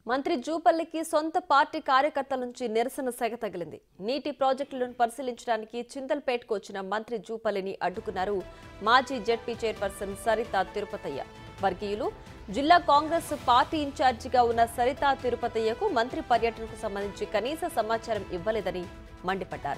మంత్రి జూపల్లికి సొంత పార్టీ కార్యకర్తల నుంచి నిరసన సెగ తగిలింది నీటి ప్రాజెక్టులను పరిశీలించడానికి చింతల్పేటకు వచ్చిన మంత్రి జూపల్లిని అడ్డుకున్నారు మాజీ జెడ్పీ చైర్పర్సన్ సరిత తిరుపతయ్య వర్గీయులు జిల్లా కాంగ్రెస్ పార్టీ ఇన్ఛార్జిగా ఉన్న సరిత తిరుపతయ్యకు మంత్రి పర్యటనకు సంబంధించి కనీస సమాచారం ఇవ్వలేదని మండిపడ్డారు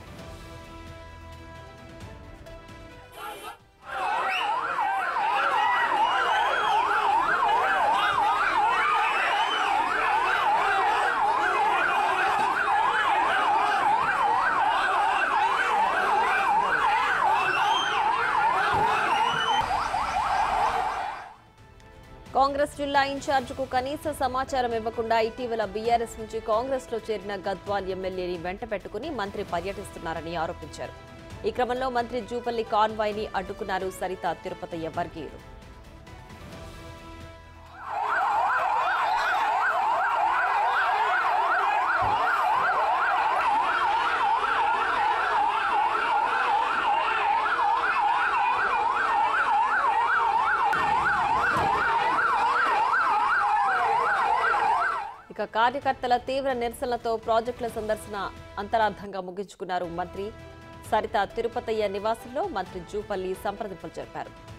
కాంగ్రెస్ జిల్లా ఇన్ఛార్జికు కనీస సమాచారం ఇవ్వకుండా ఇటీవల బీఆర్ఎస్ నుంచి కాంగ్రెస్ లో చేరిన గద్వాల్ ఎమ్మెల్యేని వెంట పెట్టుకుని మంత్రి పర్యటిస్తున్నారని ఆరోపించారు ఈ క్రమంలో మంత్రి జూపల్లి కాన్వాయ్ ని అడ్డుకున్నారు సరిత తిరుపతయ్య వర్గీయులు ఇక కార్యకర్తల తీవ్ర నిరసనలతో ప్రాజెక్టుల సందర్శన అంతరార్థంగా ముగించుకున్నారు మంత్రి సరిత తిరుపతయ్య నివాసంలో మంత్రి జూపల్లి సంప్రదింపులు జరిపారు